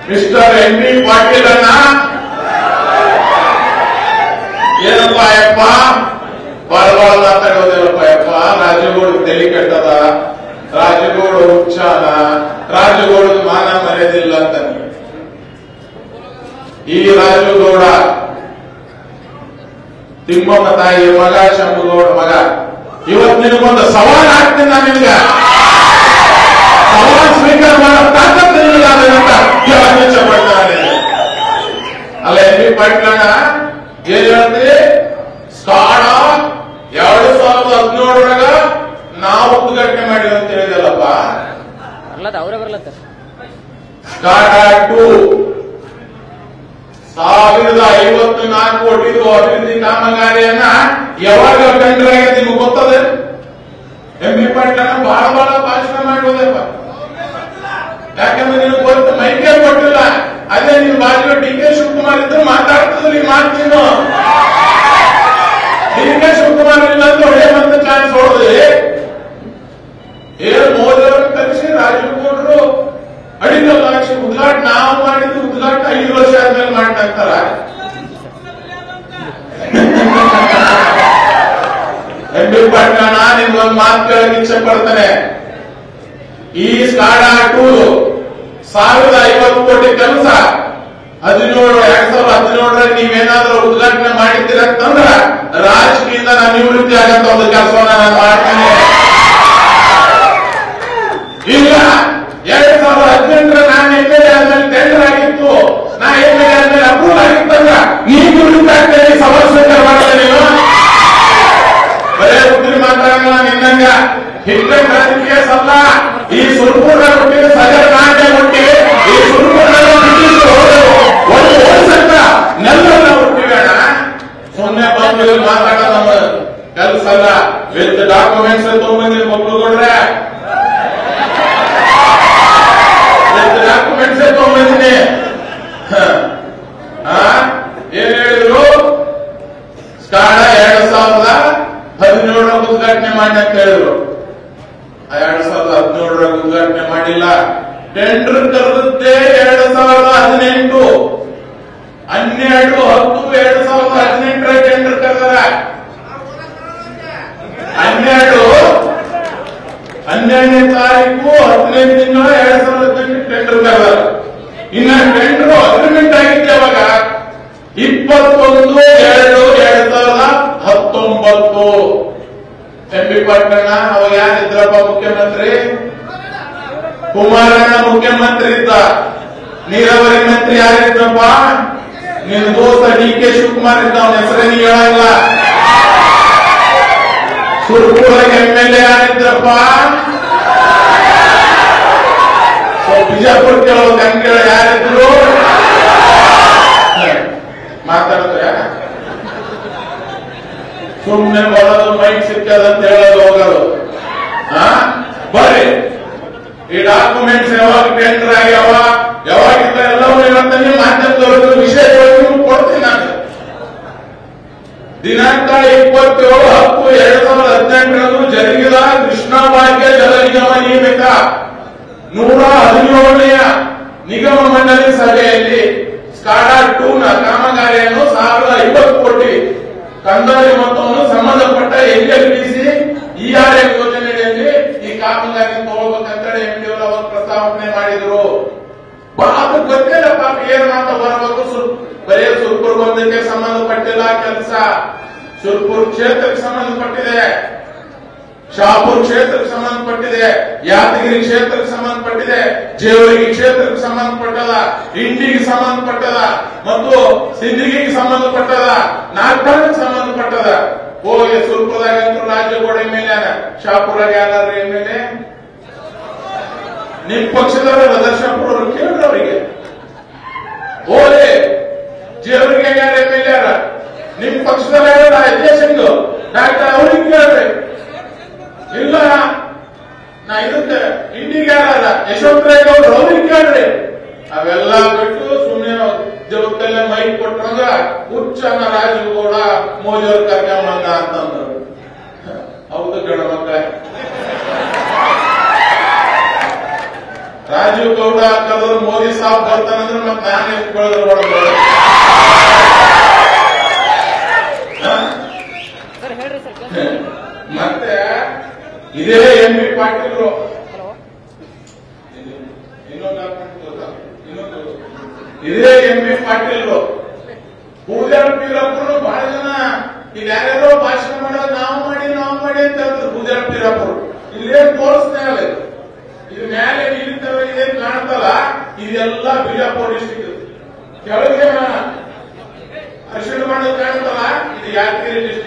Mister M B Patil ಅನ್ನ ಏನಪ್ಪ ಅಯ್ಯಪ್ಪ ಬಾಳ ಬಾಳ ಮಾತಾಡೋದಿಲ್ಲಪ್ಪ ಅಯ್ಯಪ್ಪ ರಾಜಗೋಡು ತಲೆ ಕೆಟ್ಟದ ರಾಜಗೋಡು ಹುಚ್ಚಾನ ರಾಜಗೋಡು ಮಾನ ಮರ್ಯಾದಿಲ್ಲ ಅಂತ ಈ ರಾಜಗೌಡ ತಿಮ್ಮಮ್ಮ ತಾಯಿ ಮಗ ಶಂಭುಗೌಡ ಮಗ ಇವತ್ತು ನಿನಗೊಂದು ಸವಾಲ್ ಹಾಕ್ತೀನಿ ನಾನು ನಿನಗೆ ಸವಾಲ್ ಸ್ವೀಕಾರ ಮಾಡೋ ತಾಕತ್ತು ನಿನಗೆ ಅದ ಅಂತ ಇವತ್ತು ಇಚ್ಛೆ ಪಡ್ತಾನೆ ಅಲ್ಲ ಎಂ ಬಿ ಪಾಟೀಲಣ್ಣ ಏನ್ ಹೇಳ್ತಿ ಸ್ಕಾಡ ಎರಡು ಸಾವಿರದ ಹದಿನೇಳರಾಗ ನಾವು ಉದ್ಘಾಟನೆ ಮಾಡಿವಿ ಅಂತ ಹೇಳಿದಲ್ಲಪ್ಪ ಬರ್ಲತ್ತ ಅವರೇ ಬರ್ಲತ್ತ ಸ್ಕಾಡ ಟು ಸಾವಿರದ ಐವತ್ತು ನಾಲ್ಕು ಕೋಟಿದು ಅಭಿವೃದ್ಧಿ ಕಾಮಗಾರಿಯನ್ನ ಯಾವಾಗ ಟೆಂಡರ್ ಆಗಿದೆ ನಿಮ್ಗೆ ಗೊತ್ತದೆ ಎಂ ಬಿ ಪಾಟೀಲಣ್ಣ ಬಹಳ ಬಹಳ ಭಾಷಣ ಮಾಡುವುದಪ್ಪ ಯಾಕಂದ್ರೆ ನಿನಗೆ ಗೊತ್ತು ಮೈಕೆ ಕೊಟ್ಟಿಲ್ಲ ಅದೇ ನಿನ್ ಬಾಜು ಡಿ ಕೆ ಶಿವಕುಮಾರ್ ಇದ್ರು ಮಾತಾಡ್ತಿದ್ರು ಈ ಮಾತು ನೀನು ಡಿ ಕೆ ಶಿವಕುಮಾರ್ ಇಲ್ಲ ಅಂತ ಒಳ್ಳೆ ಮತ್ತೆ ಚಾನ್ಸ್ ಹೊಡೆದ್ರಿ ಏನ್ ಮೋದಿಯವ್ರನ್ನ ಕಲಿಸಿ ರಾಜೀವ್ ಗೌಡ್ರು ಅಡಿಗಲ್ಲ ಉದ್ಘಾಟನೆ ನಾವು ಮಾಡಿದ್ದು ಉದ್ಘಾಟನೆ ಐದು ವರ್ಷ ಆದ್ಮೇಲೆ ಮಾಡ್ತಾರ ಎಂ ಬಿ ಪಾಟೀಲಣ್ಣ ನಿಮ್ಗೊಂದು ಮಾತು ಕೇಳಕ್ಕೆ ಇಚ್ಛೆ ಪಡ್ತಾನೆ ಈ ಸ್ಕಾಡಾ ಟೂ ಸಾವಿರದ ಐವತ್ತು ಕೋಟಿ ಕೆಲಸ ಹದಿನೇಳು ಎರಡ್ ಸಾವಿರದ ಹದಿನೇಳರಲ್ಲಿ ನೀವೇನಾದ್ರೂ ಉದ್ಘಾಟನೆ ಮಾಡಿದ್ದೀರ ಅಂತಂದ್ರ ರಾಜಕೀಯದಿಂದ ನಾನು ನಿವೃತ್ತಿ ಆಗಂತ ಒಂದು ಕೆಲಸವನ್ನ ನಾನು ಮಾಡ್ತೇನೆ ಇಲ್ಲ ಎರಡ್ ಸಾವಿರದ ಹದಿನೆಂಟರ ನಾನು ಎಂ ಎಲ್ ಎ ಆದ್ಮೇಲೆ ಟೆಂಡರ್ ಆಗಿತ್ತು ನಾ ಎಂ ಎಲ್ ಎ ಆದ್ಮೇಲೆ ಅಪ್ರೂವ್ ಆಗಿತ್ತಂದ್ರ ನೀವು ನಿವೃತ್ತಿ ಆಗ್ತೇನೆ ಸವಾಲ್ ಸ್ವೀಕಾರ ಮಾಡಲ್ಲ ನೀವು ಬರೇ ಉದ್ರಿ ಮಾತಾಡಲ್ಲ ನಿನ್ನಂಗ ಹಿಂದೆ ಕೇಸ್ ಅಲ್ಲ ಈ ಸುರ್ಪುರ ಹುಟ್ಟಿದ ಸಗರ ನಾಟ್ಯ ಹುಟ್ಟಿ ಈ ಸುರ್ಪುರ ಒಂದು ಓಡಿಸಕ್ಕ ನೆಲ್ಲಲ್ಲ ಹುಟ್ಟಿಬೇಡ ಸುಮ್ಮನೆ ಬಂದು ಮಾತಾಡ ನಮ್ಮ ಕೆಲಸ ಅಲ್ಲ ವಿತ್ ಡಾಕ್ಯುಮೆಂಟ್ಸ್ ತಗೊಂಬಂದಿರಿ ಮಕ್ಕಳು ಕೊಡ್ರೆ ವಿತ್ ಡಾಕ್ಯುಮೆಂಟ್ಸ್ ತಗೊಂಬಂದಿನಿ ಏನ್ ಹೇಳಿದ್ರು ಸ್ಕಾಡ ಎರಡ್ ಸಾವಿರದ ಹದಿನೇಳರ ಉದ್ಘಾಟನೆ ಮಾಡಿ ಅಂತ ಹೇಳಿದ್ರು ಆ ಎರಡ್ ಸಾವಿರದ ಹದಿನೇಳರ ಉದ್ಘಾಟನೆ ಮಾಡಿಲ್ಲ ಟೆಂಡರ್ ಕರೆದದ್ದೇ ಎರಡ್ ಸಾವಿರದ ಹದಿನೆಂಟು ಹನ್ನೆರಡು ಹತ್ತು ಎರಡ್ ಸಾವಿರದ ಹದಿನೆಂಟರ ಟೆಂಡರ್ ಕರೆದಾರ ಹನ್ನೆರಡು ಹನ್ನೆರಡನೇ ತಾರೀಕು ಹದಿನೈದು ತಿಂಗಳ ಎರಡ್ ಸಾವಿರದ ಹದಿನೆಂಟು ಟೆಂಡರ್ ಕರೆದಾರ ಇನ್ನ ಟೆಂಡರ್ ಅಗ್ರಿಮೆಂಟ್ ಆಗಿತ್ತು ಯಾವಾಗ ಇಪ್ಪತ್ತೊಂದು ಎರಡು ಎರಡ್ ಸಾವಿರದ ಹತ್ತೊಂಬತ್ತು ಎಂ ಬಿ ಪಟ್ಟಣ ಅವಾಗ ಯಾರಿದ್ರಪ್ಪ ಮುಖ್ಯಮಂತ್ರಿ ಕುಮಾರಣ್ಣ ಮುಖ್ಯಮಂತ್ರಿ ಇದ್ದ ನೀರಾವರಿ ಮಂತ್ರಿ ಯಾರಿದ್ರಪ್ಪ ನಿನ್ನ ದೋಸ್ತ ಡಿ ಕೆ ಶಿವಕುಮಾರ್ ಇದ್ದ ಅವನ ಹೆಸರೇ ನೀ ಹೇಳಲ್ಲ ಸುರ್ಪುರ ಎಂ ಎಲ್ ಎ ಯಾರಿದ್ರಪ್ಪ ಸೊ ಬಿಜಾಪುರ ಕೇಳೋ ಕಂಕೇಳ ಯಾರಿದ್ರು ಮಾತಾಡ್ತಾರೆ ಸುಮ್ಮನೆ ಬರೋದು ಮೈಕ್ ಸಿಕ್ಕದಂತ ಹೇಳೋದು ಹೋಗೋದು ಆ? ಬರ್ರಿ ಈ ಡಾಕ್ಯುಮೆಂಟ್ಸ್ ಯಾವಾಗ ಟೆಂಡರ್ ಆಗ್ಯಾವ ಯಾವಾಗಿದ್ದ ಎಲ್ಲವೂ ಹೇಳ್ತಾನೆ ಮಾಧ್ಯಮದವ್ರಿಗೆ ವಿಶೇಷವಾಗಿ ನಿಮ್ಗೆ ಕೊಡ್ತೀನಿ ನಾನು ದಿನಾಂಕ ಇಪ್ಪತ್ತೇಳು ಹತ್ತು ಎರಡ್ ಸಾವಿರದ ಹದಿನೆಂಟರಂದು ಜರುಗಿದ ಕೃಷ್ಣ ಭಾಗ್ಯ ಜಲ ನಿಗಮ ನೇಮಕ ನೂರ ಹದಿನೇಳನೆಯ ನಿಗಮ ಮಂಡಳಿ ಸಭೆಯಲ್ಲಿ ಸ್ಕಾಡಾ ಟೂ ನ ಕಾಮಗಾರಿಯನ್ನು ಸಾವಿರದ ಐವತ್ತು ಕೋಟಿ ಕಂದಾಯ ಮೊತ್ತವನ್ನು ಸಂಬಂಧಪಟ್ಟ ಎನ್ಎಲ್ಪಿಸಿ ಇಆರ್ಎಂ ಯೋಜನೆಯಲ್ಲಿ ಈ ಕಾಮಗಾರಿ ತಗೋಬೇಕಂತೇಳಿ ಎಂ ಡಿ ಅವರು ಪ್ರಸ್ತಾವನೆ ಮಾಡಿದ್ರು ಪಾಪ ಗೊತ್ತಿಲ್ಲ ಪಾಪ ಏನ್ ಮಾತ ಬರಬೇಕು ಸುರ್ ಬರೀ ಸುರ್ಪುರ್ ಒಂದಕ್ಕೆ ಸಂಬಂಧಪಟ್ಟಿಲ್ಲ ಕೆಲಸ ಸುರ್ಪುರ್ ಕ್ಷೇತ್ರಕ್ಕೆ ಸಂಬಂಧಪಟ್ಟಿದೆ ಶಾಪುರ್ ಕ್ಷೇತ್ರಕ್ಕೆ ಸಂಬಂಧಪಟ್ಟಿದೆ ಯಾದಗಿರಿ ಕ್ಷೇತ್ರಕ್ಕೆ ಸಂಬಂಧಪಟ್ಟಿದೆ ಜೇವರ್ಗಿ ಕ್ಷೇತ್ರಕ್ಕೆ ಸಂಬಂಧಪಟ್ಟದ ಇಂಡಿಗೆ ಸಂಬಂಧಪಟ್ಟದ ಮತ್ತು ಸಿಂದಗಿಗೆ ಸಂಬಂಧಪಟ್ಟದ ನಾಲ್ಕಕ್ಕೆ ಸಂಬಂಧಪಟ್ಟದ ಹೋಗಿ ಸುರ್ಪುರದಾಗ ಅಂತೂ ರಾಜ್ಯಗೌಡ ಎಂ ಎಲ್ ಎನ ಶಾಪುರಾಗ ಯಾರು ಎಂ ಎಲ್ ಎ ನಿಮ್ ಪಕ್ಷದವರ ದರ್ಶನಪುರ ಕೇಳಿದ್ರು ಅವರಿಗೆ ಓಲೆ ಜೇವರಿಗೆ ಯಾರು ಎಂ ಎಲ್ ಯಾರ ನಿಮ್ ಪಕ್ಷದವರ ಸಿಂಗ್ ಡಾಕ್ಟರ್ ಅವ್ರಿಗೆ ಕೇಳ್ರಿ ಇಲ್ಲ ನಾ ಇದಕ್ಕೆ ಇಂಡಿಗೆ ಯಾರಲ್ಲ ಯಶವಂತರಾಯ್ ಗೌಡ್ರು ಅವ್ರಿಗೆ ಕೇಳ್ರಿ ಅವೆಲ್ಲ ಬಿಟ್ಟು ಸುಮ್ಮನೆ ಜಗತ್ತಲ್ಲೇ ಮೈಕ್ ಕೊಟ್ರಂದ್ರ ಹುಚ್ಚನ ರಾಜಗೌಡ ಮೋದಿ ಅವ್ರ ಕರ್ಕೊಂಬಂದ ಅಂತಂದ್ರು ಹೌದು ಗಣ ಮಕ್ಕಳೇ ರಾಜೀವ್ ಗೌಡ ಕರೆದ್ರು ಮೋದಿ ಸಾಬ್ ಬರ್ತಾನಂದ್ರೆ ಮತ್ತೆ ನಾನು ಎತ್ಕೊಳ್ಳೋದು ಸರ್ ಹೇಳ್ರಿ ಸರ್ ಕೇಳ್ಸ್ಕೊಳ್ರಿ. ಮತ್ತೆ ಇದೇ ಎಂ ಬಿ ಪಾಟೀಲ್ ಹಲೋ ಇನ್ನೊಂದು document ಗೊತ್ತಾ? ಇನ್ನೊಂದು ಇದೇ ಎಂ ಬಿ ಪಾಟೀಲ್ ಪೂಜಾರ ಪೀರಪ್ಪರು ಬಹಳ ಜನ ಇಲ್ಲಿ ಯಾರ್ಯಾರೋ ಭಾಷಣ ಮಾಡೋದು ನಾವು ಮಾಡಿ ನಾವು ಮಾಡಿ ಅಂತ ಹೇಳ್ತಾರೆ ಪೂಜಾರ ಪೀರಪ್ಪರು ಇಲ್ಲೇನ್ ತೋರಿಸ್ತಾ ಇಲ್ಲ ಇದು. ಇದು ಮೇಲೆ ಇಲ್ಲಿಂದ ಇದೇನ್ ಕಾಣ್ತಲ್ಲ ಇದೆಲ್ಲ ಬಿಜಾಪುರ ಡಿಸ್ಟಿಕ್ ಕೆಳಗೆ ಅರ್ಶಿಣ ಮಾಡೋದು ಕಾಣ್ತಲ್ಲ ಇದು ಯಾದಗಿರಿ ಡಿಸ್ಟಿಕ್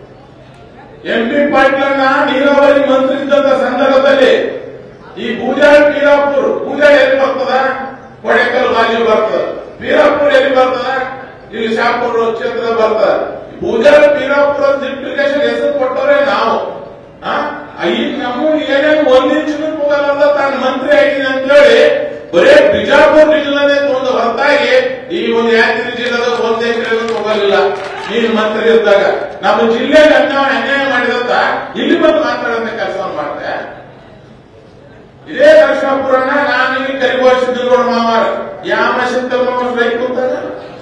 ಎಂ ಪಿ ಪಾಟೀಲನ್ನ ನೀರಾವರಿ ಮಂತ್ರಿ ಇದ್ದಂತ ಸಂದರ್ಭದಲ್ಲಿ ಈ ಬೂಜಾಳ್ ಪೀರಾಪುರ್ ಬೂಜಾಳ್ ಎಲ್ಲಿ ಬರ್ತದ ಕೊಡೆಕಲ್ ಬಾಜು ಬರ್ತದ ಪೀರಾಪುರ್ ಎಲ್ಲಿ ಬರ್ತದ ಇಲ್ಲಿ ಶಾಪುರ ಕ್ಷೇತ್ರ ಬರ್ತದ ಬೂಜಾಳ್ ಪೀರಾಪುರ ಸಿಂಪ್ಲಿಕೇಶನ್ ಹೆಸರು ಕೊಟ್ಟವ್ರೆ ನಾವು ಆ? ಈಗ ನಮ್ಮ ಏನೇನು ಒಂದ್ ಇಂಚಿನ ಹೋಗಲ್ಲ ತಾನು ಮಂತ್ರಿ ಆಗಿನಿ ಅಂತ ಹೇಳಿ ಬರೇ ಬಿಜಾಪುರ ಜಿಲ್ಲೆನೇ ಒಂದು ಹೊರತಾಗಿ ಈ ಒಂದು ಯಾದಗಿರಿ ಜಿಲ್ಲೆದ ಒಂದ್ ಎಕರೆ ಹೋಗಲಿಲ್ಲ ನೀನು ಮಂತ್ರಿ ಇದ್ದಾಗ ನಮ್ಮ ಜಿಲ್ಲೆಗೆ ಅನ್ಯಾಯ ಅನ್ಯಾಯ ಮಾಡಿದಂತ ಇಲ್ಲಿ ಬಂದು ಮಾತಾಡಂತ ಕೆಲಸ ಮಾಡ್ತೆ ಇದೇ ನರಸಾಪುರನ ನಾನು ಇಲ್ಲಿ ಕರಿಗೋಳಿಸಿದ್ದು ಮಾವಾರ ಯಾವ ಸಿದ್ಧ ಸ್ಟ್ರೈಕ್ ಕೂತಾಗ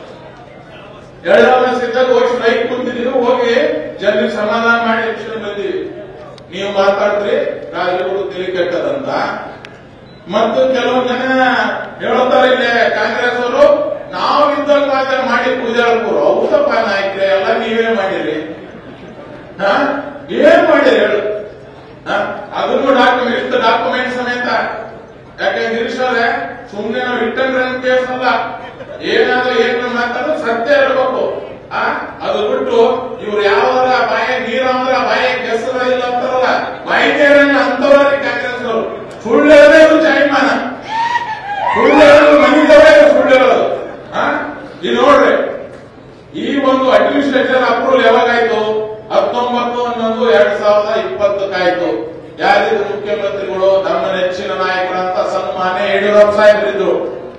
ಎರಡನೇ ಸಿದ್ಧ ಹೋಗಿ ಸ್ಟ್ರೈಕ್ ಕೂತಿದ್ದೀವಿ ಹೋಗಿ ಜನರಿಗೆ ಸಮಾಧಾನ ಮಾಡಿ ಎಲೆಕ್ಷನ್ ಬಂದೀವಿ ನೀವು ಮಾತಾಡ್ರಿ ರಾಜ್ಯಗಳು ತಿಳಿ ಕೆಟ್ಟದಂತ ಮತ್ತು ಕೆಲವು ಜನ ಹೇಳ್ತಾರೆ ಇಲ್ಲಿ ಕಾಂಗ್ರೆಸ್ ಅವರು ನಾವು ಇದ್ದಾಗ ಮಾತ್ರ ಮಾಡಿ ಪೂಜಾರ್ಪುರ ಹೌದಪ್ಪ ನಾಯಕರೇ ಎಲ್ಲ ನೀವೇ ಮಾಡಿರಿ ಹಾ ಏನ್ ಮಾಡಿರಿ ಹೇಳು ಹಾ? ಅದನ್ನು ಡಾಕ್ಯುಮೆಂಟ್ ಇಷ್ಟು ಡಾಕ್ಯುಮೆಂಟ್ ಸಮೇತ ಯಾಕೆ ಗಿರೀಶ್ ಅವರೇ ಸುಮ್ಮನೆ ನಾವು ರಿಟರ್ನ್ ರನ್ ಕೇಸ್ ಅಲ್ಲ ಏನಾದ್ರೂ ಏನು ಮಾತಾಡೋ ಸತ್ಯ ಇರಬೇಕು ಆ ಅದು ಬಿಟ್ಟು ಇವ್ರು ಯಾವಾಗ ಬಾಯ ನೀರಾವರ ಬಾಯ ಕೆಸರ ಇಲ್ಲ ಅಂತಾರಲ್ಲ ಬಾಯಿಗೆ ಅಂತವರಿಗೆ ಕಾಂಗ್ರೆಸ್ ಅವರು ಸುಳ್ಳು ಹೇಳದೆ ಇವ್ರು ಜಾಯಿಮಾನ ಸುಳ್ಳು ಹೇಳೋದು ಮನಿದವರೇ ಸುಳ್ಳು ಹೇಳೋದು ಆ? ಈಗ ನೋಡ್ರಿ ಈ ಒಂದು ಅಡ್ಮಿನಿಸ್ಟ್ರೇಷನ್ ಅಪ್ರೂವಲ್ ಯಾವಾಗಾಯ್ತು ಹತ್ತೊಂಬತ್ತು ಹನ್ನೊಂದು ಎರಡ್ ಸಾವಿರದ ಇಪ್ಪತ್ತಕ್ಕಾಯ್ತು ಯಾರಿದ್ರು ಮುಖ್ಯಮಂತ್ರಿಗಳು ನಮ್ಮ ನೆಚ್ಚಿನ ನಾಯಕರಂತ ಸನ್ಮಾನ್ಯ ಯಡಿಯೂರಪ್ಪ ಸಾಹೇಬರಿದ್ರು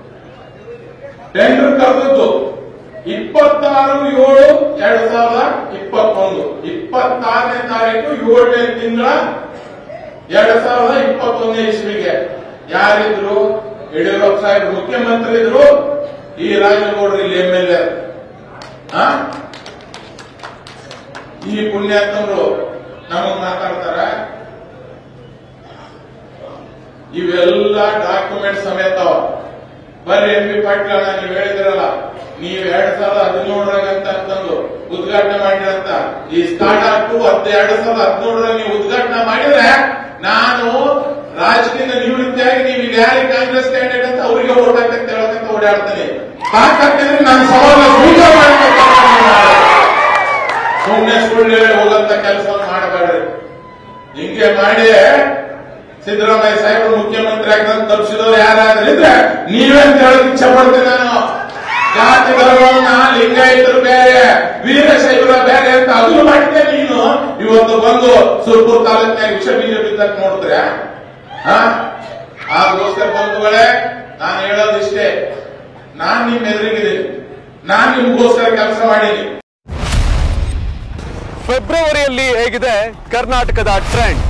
ಟೆಂಡರ್ ಕರೆದದ್ದು ಇಪ್ಪತ್ತಾರು ಏಳು ಎರಡ್ ಸಾವಿರದ ಇಪ್ಪತ್ತೊಂದು ಇಪ್ಪತ್ತಾರನೇ ತಾರೀಕು ಏಳನೇ ತಿಂಗಳ ಎರಡ್ ಸಾವಿರದ ಇಪ್ಪತ್ತೊಂದನೇ ಇಸ್ವಿಗೆ ಯಾರಿದ್ರು ಯಡಿಯೂರಪ್ಪ ಸಾಹೇಬ್ ಮುಖ್ಯಮಂತ್ರಿ ಇದ್ರು ಈ ರಾಜಗೌಡರು ಇಲ್ಲಿ ಎಂ ಎಲ್ ಎ ಈ ಪುಣ್ಯಾತ್ಮರು ನಮಗ್ ಮಾತಾಡ್ತಾರ ಇವೆಲ್ಲ ಡಾಕ್ಯುಮೆಂಟ್ ಸಮೇತ ಅವ. ಬರ್ರಿ ಎಂ ಪಿ ಪಾಟೀಲ್ ಅಣ್ಣ ನೀವು ಹೇಳಿದ್ರಲ್ಲ ನೀವು ಎರಡ್ ಸಾವಿರದ ಹದಿನೇಳರಾಗ ಅಂತ ಅಂತಂದು ಉದ್ಘಾಟನೆ ಮಾಡಿರಂತ ಈ ಸ್ಟಾರ್ಟ್ ಟು ಹತ್ತು ಎರಡ್ ಸಾವಿರದ ಹದಿನೇಳರಾಗ ನೀವು ಉದ್ಘಾಟನೆ ಮಾಡಿದ್ರೆ ನಾನು ರಾಜಕೀಯ ನಿವೃತ್ತಿಯಾಗಿ ನೀವು ಈಗ ಯಾರಿಗೆ ಕಾಂಗ್ರೆಸ್ ಕ್ಯಾಂಡಿಡೇಟ್ ಅಂತ ಅವರಿಗೆ ಓಟ್ ಹಾಕಂತ ಹೇಳಕಂತ ಓಡಾಡ್ತೇನೆ ಸಾಕಂತಂದ್ರೆ ನಾನು ಸವಾಲ ಸ್ವೀಕಾರ ಮಾಡಬೇಕು ಸುಮ್ಮನೆ ಸುಳ್ಳು ಹೇಳಿ ಹೋಗಂತ ಕೆಲಸ ಮಾಡಬೇಡ್ರಿ ಹಿಂಗೆ ಮಾಡಿ ಸಿದ್ದರಾಮಯ್ಯ ಸಾಹೇಬರು ಮುಖ್ಯಮಂತ್ರಿ ಆಗ್ತಂತ ತಪ್ಪಿಸಿದವರು ಯಾರಾದ್ರೂ ಇದ್ರೆ ನೀವೇ ಅಂತ ಹೇಳಕ್ ಇಚ್ಛೆ ಪಡ್ತೀನಿ ನಾನು ಜಾತಿ ಧರ್ಮವನ್ನ ಲಿಂಗಾಯತರು ಬೇರೆ ವೀರಶೈವರ ಬೇರೆ ಅಂತ ಅದನ್ನು ಮಾಡಿದ್ದೆ ನೀನು ಇವತ್ತು ಬಂದು ಸುರ್ಪುರ್ ತಾಲೂಕಿನಾಗ ವಿಷ ಬೀಜ ಬಿದ್ದಕ್ ನೋಡ್ತೀರಾ ಹಾ ಅದಕ್ಕೋಸ್ಕರ ಬಂಧುಗಳೇ ನಾನು ಹೇಳೋದಿಷ್ಟೇ ನಾನ್ ನಿಮ್ ಎದುರಿಗಿದ್ದೀನಿ ನಾನ್ ನಿಮ್ಗೋಸ್ಕರ ಕೆಲಸ ಮಾಡೀನಿ ಫೆಬ್ರವರಿಯಲ್ಲಿ ಹೇಗಿದೆ ಕರ್ನಾಟಕದ ಟ್ರೆಂಡ್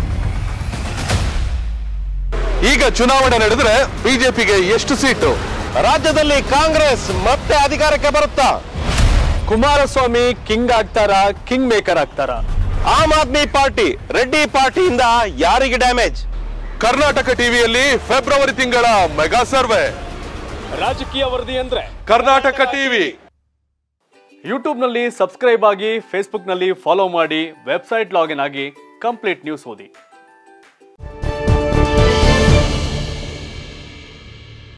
ಈಗ ಚುನಾವಣೆ ನಡೆದ್ರೆ ಬಿಜೆಪಿಗೆ ಎಷ್ಟು ಸೀಟು ರಾಜ್ಯದಲ್ಲಿ ಕಾಂಗ್ರೆಸ್ ಮತ್ತೆ ಅಧಿಕಾರಕ್ಕೆ ಬರುತ್ತಾ ಕುಮಾರಸ್ವಾಮಿ ಕಿಂಗ್ ಆಗ್ತಾರ ಕಿಂಗ್ ಮೇಕರ್ ಆಗ್ತಾರ ಆಮ್ ಆದ್ಮಿ ಪಾರ್ಟಿ ರೆಡ್ಡಿ ಪಾರ್ಟಿಯಿಂದ ಯಾರಿಗೆ ಡ್ಯಾಮೇಜ್ ಕರ್ನಾಟಕ ಟಿವಿಯಲ್ಲಿ ಫೆಬ್ರವರಿ ತಿಂಗಳ ಮೆಗಾ ಸರ್ವೆ ರಾಜಕೀಯ ವರದಿ ಅಂದ್ರೆ ಕರ್ನಾಟಕ ಟಿವಿ ಯೂಟ್ಯೂಬ್ನಲ್ಲಿ ಸಬ್ಸ್ಕ್ರೈಬ್ ಆಗಿ ಫೇಸ್ಬುಕ್ನಲ್ಲಿ ಫಾಲೋ ಮಾಡಿ ವೆಬ್ಸೈಟ್ ಲಾಗಿನ್ ಆಗಿ ಕಂಪ್ಲೀಟ್ ನ್ಯೂಸ್ ಓದಿ